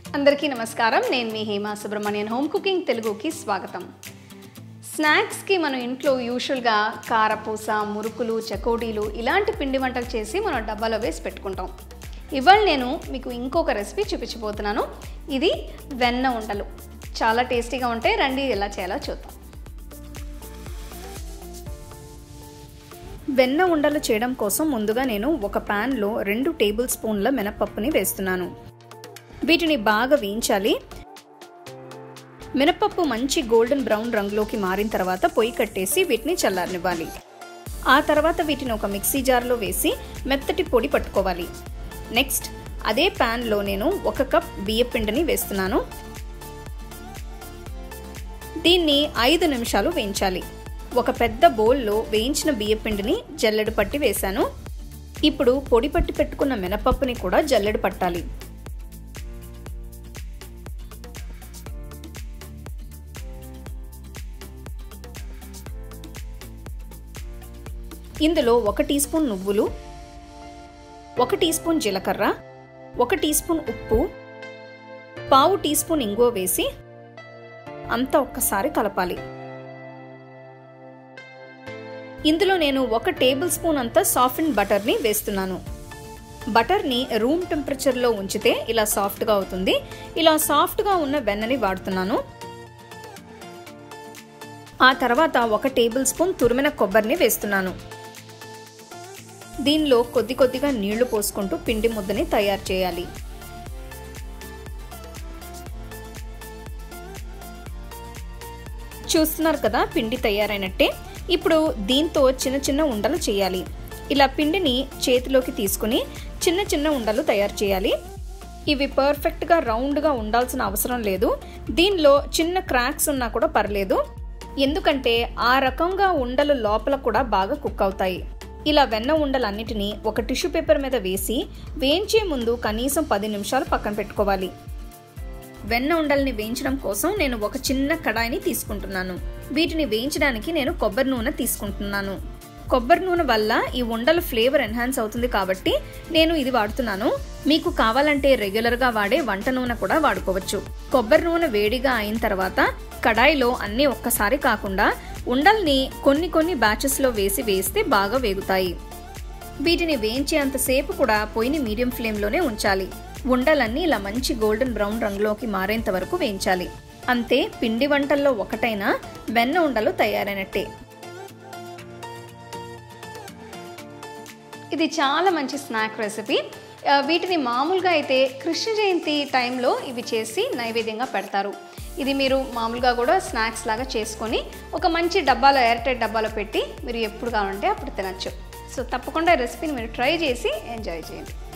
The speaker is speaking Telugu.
అందరికీ నమస్కారం నేను మీ హేమా సుబ్రహ్మణ్యన్ హోమ్ కుకింగ్ తెలుగుకి స్వాగతం స్నాక్స్కి మనం ఇంట్లో యూజువల్గా కారపూస మురుకులు చకోడీలు ఇలాంటి పిండి వంటలు చేసి మనం డబ్బాలో వేసి పెట్టుకుంటాం ఇవాళ నేను మీకు ఇంకొక రెసిపీ చూపించబోతున్నాను ఇది వెన్న ఉండలు చాలా టేస్టీగా ఉంటాయి రండి ఎలా చేయాలో చూద్దాం వెన్న ఉండలు చేయడం కోసం ముందుగా నేను ఒక ప్యాన్లో రెండు టేబుల్ స్పూన్ల మినపప్పుని వేస్తున్నాను వీటిని బాగా వేయించాలి మినపప్పు మంచి గోల్డెన్ బ్రౌన్ రంగులోకి మారిన తర్వాత పొయ్యి కట్టేసి వీటిని చల్లారనివ్వాలి ఆ తర్వాత వీటిని ఒక మిక్సీ జార్లో వేసి మెత్తటి పొడి పట్టుకోవాలి నెక్స్ట్ అదే ప్యాన్లో నేను ఒక కప్ బియ్యపిండిని వేస్తున్నాను దీన్ని ఐదు నిమిషాలు వేయించాలి ఒక పెద్ద బౌల్లో వేయించిన బియ్యపిండిని జల్లెడ పట్టి వేశాను ఇప్పుడు పొడి పట్టి పెట్టుకున్న మినపప్పుని కూడా జల్లెడ పట్టాలి ఇందులో ఒక టీ స్పూన్ నువ్వులు ఒక టీ స్పూన్ జీలకర్ర ఒక టీ స్పూన్ ఉప్పు పావు టీ స్పూన్ ఇంగువ వేసి అంతా ఒక్కసారి కలపాలి ఇందులో నేను ఒక టేబుల్ స్పూన్ అంతా సాఫ్ట్ బటర్ని వేస్తున్నాను బటర్ని రూమ్ టెంపరేచర్లో ఉంచితే ఇలా సాఫ్ట్గా అవుతుంది ఇలా సాఫ్ట్గా ఉన్న వెన్నని వాడుతున్నాను ఆ తర్వాత ఒక టేబుల్ స్పూన్ తురిమిన కొబ్బరిని వేస్తున్నాను దీనిలో కొద్ది కొద్దిగా నీళ్లు పోసుకుంటూ పిండి ముద్దని తయారు చేయాలి చూస్తున్నారు కదా పిండి తయారైనట్టే ఇప్పుడు దీంతో చిన్న చిన్న ఉండలు చేయాలి ఇలా పిండిని చేతిలోకి తీసుకుని చిన్న చిన్న ఉండలు తయారు చేయాలి ఇవి పర్ఫెక్ట్గా రౌండ్గా ఉండాల్సిన అవసరం లేదు దీనిలో చిన్న క్రాక్స్ ఉన్నా కూడా పర్లేదు ఎందుకంటే ఆ రకంగా ఉండలు లోపల కూడా బాగా కుక్ అవుతాయి ఇలా వెన్న ఉండలన్నిటినీ ఒక టిష్యూ పేపర్ మీద వేసి వేయించే ముందు కనీసం పది నిమిషాలు పక్కన పెట్టుకోవాలి వెన్న ఉండల్ని వేయించడం కోసం నేను ఒక చిన్న కడాయిని తీసుకుంటున్నాను వీటిని వేయించడానికి నేను కొబ్బరి నూనె తీసుకుంటున్నాను కొబ్బరి నూనె వల్ల ఈ ఉండలు ఫ్లేవర్ ఎన్హాన్స్ అవుతుంది కాబట్టి నేను ఇది వాడుతున్నాను మీకు కావాలంటే రెగ్యులర్గా వాడే వంట నూనె కూడా వాడుకోవచ్చు కొబ్బరి నూనె వేడిగా అయిన తర్వాత కడాయిలో అన్నీ ఒక్కసారి కాకుండా ఉండల్ని కొన్ని కొన్ని బ్యాచెస్లో వేసి వేస్తే బాగా వేగుతాయి వీటిని వేయించేంతసేపు కూడా పొయ్యిని మీడియం ఫ్లేమ్లోనే ఉంచాలి ఉండలన్నీ ఇలా మంచి గోల్డెన్ బ్రౌన్ రంగులోకి మారేంత వరకు వేయించాలి అంతే పిండి వంటల్లో ఒకటైన వెన్న ఉండలు తయారైనట్టే ఇది చాలా మంచి స్నాక్ రెసిపీ వీటిని మామూలుగా అయితే కృష్ణ జయంతి టైంలో ఇవి చేసి నైవేద్యంగా పెడతారు ఇది మీరు మామూలుగా కూడా స్నాక్స్ లాగా చేసుకొని ఒక మంచి డబ్బాలో ఎయిర్ టైట్ డబ్బాలో పెట్టి మీరు ఎప్పుడు కావాలంటే అప్పుడు తినచ్చు సో తప్పకుండా రెసిపీని మీరు ట్రై చేసి ఎంజాయ్ చేయండి